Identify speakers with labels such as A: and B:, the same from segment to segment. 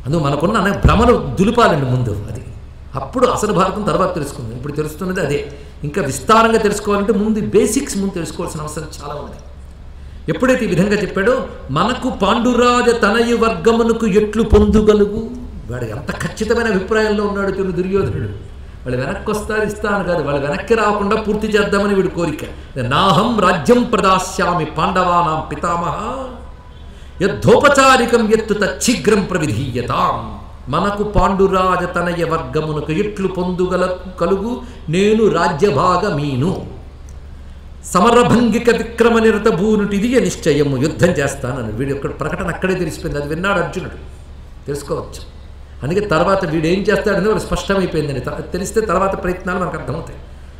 A: అందుకు మనకున్న అనేక భ్రమలు దులిపాలండి ముందు అది అప్పుడు అసలు భారతం తర్వాత తెలుసుకుంది ఇప్పుడు తెలుస్తున్నది అదే ఇంకా విస్తారంగా తెలుసుకోవాలంటే ముందు బేసిక్స్ ముందు తెలుసుకోవాల్సిన అవసరం చాలా ఉంది ఎప్పుడైతే ఈ విధంగా చెప్పాడో మనకు పాండురాజ తనయ వర్గమునకు ఎట్లు పొందుగలుగు వాడు ఎంత ఖచ్చితమైన అభిప్రాయంలో ఉన్నాడు చూడు దుర్యోధనుడు వాళ్ళు వెనక్కి వస్తారు ఇస్తాను కాదు వాళ్ళు వెనక్కి రాకుండా పూర్తి చేద్దామని వీడి కోరిక నాహం రాజ్యం ప్రదాస్యామి పాండవానాం పితామహ యద్ధోపచారికం ఎత్తుత శీఘ్రం ప్రవిధీయతాం మనకు పాండురాజ తనయ వర్గమునకు ఎట్లు పొందుగల కలుగు నేను రాజ్యభాగమీను సమరభంగిక విక్రమ నిరత భూనుటిది నిశ్చయము యుద్ధం చేస్తానని వీడి యొక్క ప్రకటన అక్కడే తెలిసిపోయింది అది విన్నాడు అర్జునుడు తెలుసుకోవచ్చు అందుకే తర్వాత వీడు ఏం చేస్తాడని వాడు స్పష్టమైపోయిందని త- తెలిస్తే తర్వాత ప్రయత్నాలు మనకు అర్థమవుతాయి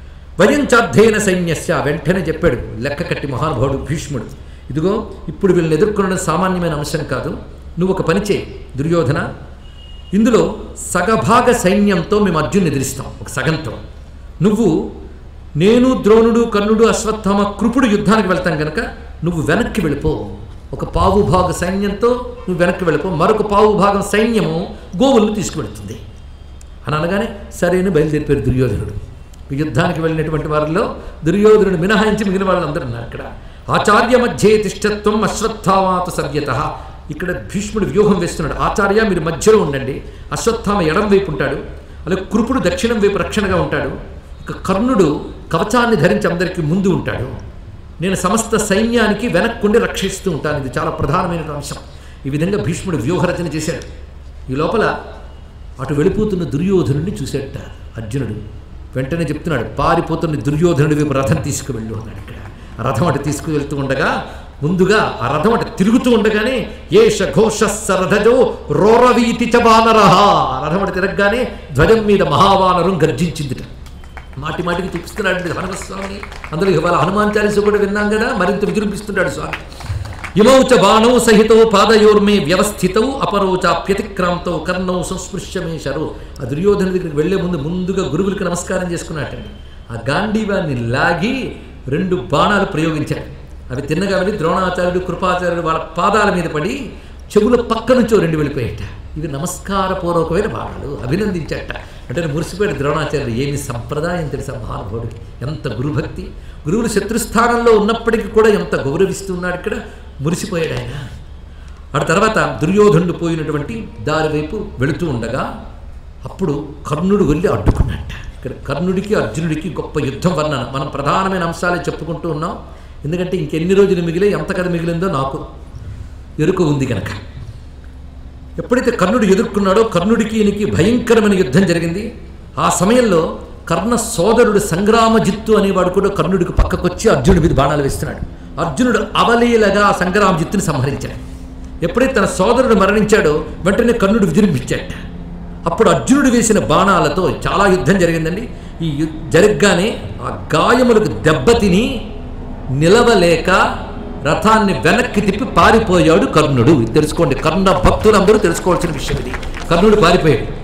A: వయంచాధ్యయన సైన్యస్య వెంటనే చెప్పాడు లెక్క కట్టి మహానుభావుడు భీష్ముడు ఇదిగో ఇప్పుడు వీళ్ళని ఎదుర్కొనడం సామాన్యమైన అంశం కాదు నువ్వు ఒక పని చేయి దుర్యోధన ఇందులో సగభాగ సైన్యంతో మేము అర్జున్ని ఎదిరిస్తాం ఒక సగంతో నువ్వు నేను ద్రోణుడు కర్ణుడు అశ్వత్థామ కృపుడు యుద్ధానికి వెళ్తాం కనుక నువ్వు వెనక్కి వెళ్ళిపో ఒక పావు భాగ సైన్యంతో నువ్వు వెనక్కి వెళ్ళిపో మరొక పావు భాగం సైన్యము గోవులను తీసుకువెళ్తుంది అని అనగానే సరైన బయలుదేరిపోయారు దుర్యోధనుడు యుద్ధానికి వెళ్ళినటువంటి వారిలో దుర్యోధనుడు మినహాయించి మిగిలిన వాళ్ళందరూ ఉన్నారు ఇక్కడ ఆచార్య మధ్యే తిష్టత్వం అశ్వత్థామాత సవ్యత ఇక్కడ భీష్ముడు వ్యూహం వేస్తున్నాడు ఆచార్య మీరు మధ్యలో ఉండండి అశ్వత్థామ ఎడం వైపు ఉంటాడు అలాగే కృపుడు దక్షిణం వైపు రక్షణగా ఉంటాడు ఇక కర్ణుడు కవచాన్ని ధరించి అందరికీ ముందు ఉంటాడు నేను సమస్త సైన్యానికి వెనక్కుండి రక్షిస్తూ ఉంటాను ఇది చాలా ప్రధానమైన అంశం ఈ విధంగా భీష్ముడు వ్యూహరచన చేశాడు ఈ లోపల అటు వెళ్ళిపోతున్న దుర్యోధనుడిని చూసేట అర్జునుడు వెంటనే చెప్తున్నాడు పారిపోతున్న దుర్యోధనుడి వైపు రథం తీసుకువెళ్ళు అన్నాడు ఇక్కడ ఆ రథం అటు తీసుకువెళ్తూ ఉండగా ముందుగా ఆ రథం అటు తిరుగుతూ ఉండగానే ఏష ఘోష సరథజో రోరవీతి చ వానరః ఆ రథం అటు తిరగగానే ధ్వజం మీద మహావానరం గర్జించిందిట మాటి మాటికి చూపిస్తున్నాడు హనుమస్వామిని అందులో ఇవాళ హనుమాన్ చాలీస కూడా విన్నాం కదా మరింత విజృంభిస్తుంటాడు స్వామి ఇమౌ చ బాణౌ సహితౌ పాదయోర్మే వ్యవస్థితౌ అపరోచాప్యతిక్రాంతౌ కర్ణౌ సంస్పృశ్యమే శరు ఆ దుర్యోధన దగ్గరికి వెళ్లే ముందు ముందుగా గురువులకి నమస్కారం చేసుకున్నట్టండి ఆ గాంధీవాన్ని లాగి రెండు బాణాలు ప్రయోగించాడు అవి తిన్నగా వెళ్ళి ద్రోణాచార్యుడు కృపాచార్యుడు వాళ్ళ పాదాల మీద పడి చెవుల పక్క నుంచో రెండు వెళ్ళిపోయేట ఇవి నమస్కారపూర్వకమైన బాణాలు అభినందించట అంటే మురిసిపోయాడు ద్రోణాచార్యుడు ఏమి సంప్రదాయం తెలుసా మహానుభావుడు ఎంత గురుభక్తి గురువులు శత్రుస్థానంలో ఉన్నప్పటికీ కూడా ఎంత గౌరవిస్తున్నాడు ఇక్కడ మురిసిపోయాడు ఆయన ఆ తర్వాత దుర్యోధనుడు పోయినటువంటి దారి వైపు వెళుతూ ఉండగా అప్పుడు కర్ణుడు వెళ్ళి అడ్డుకున్నట్ట ఇక్కడ కర్ణుడికి అర్జునుడికి గొప్ప యుద్ధం వర్ణన మనం ప్రధానమైన అంశాలే చెప్పుకుంటూ ఉన్నాం ఎందుకంటే ఇంకెన్ని రోజులు మిగిలే ఎంత కథ మిగిలిందో నాకు ఎరుక ఉంది కనుక ఎప్పుడైతే కర్ణుడు ఎదుర్కొన్నాడో కర్ణుడికి ఈయనకి భయంకరమైన యుద్ధం జరిగింది ఆ సమయంలో కర్ణ సోదరుడు సంగ్రామజిత్తు అనేవాడు కూడా కర్ణుడికి పక్కకొచ్చి అర్జునుడి మీద బాణాలు వేస్తున్నాడు అర్జునుడు అవలీలగా ఆ సంగ్రామజిత్తుని సంహరించాడు ఎప్పుడైతే తన సోదరుడు మరణించాడో వెంటనే కర్ణుడు విజృంభించాడు అప్పుడు అర్జునుడు వేసిన బాణాలతో చాలా యుద్ధం జరిగిందండి ఈ యు- జరగ్గానే ఆ గాయములకు దెబ్బతిని నిలవలేక రథాన్ని వెనక్కి తిప్పి పారిపోయాడు కర్ణుడు ఇది తెలుసుకోండి కర్ణ భక్తులందరూ తెలుసుకోవాల్సిన విషయం ఇది కర్ణుడు పారిపోయాడు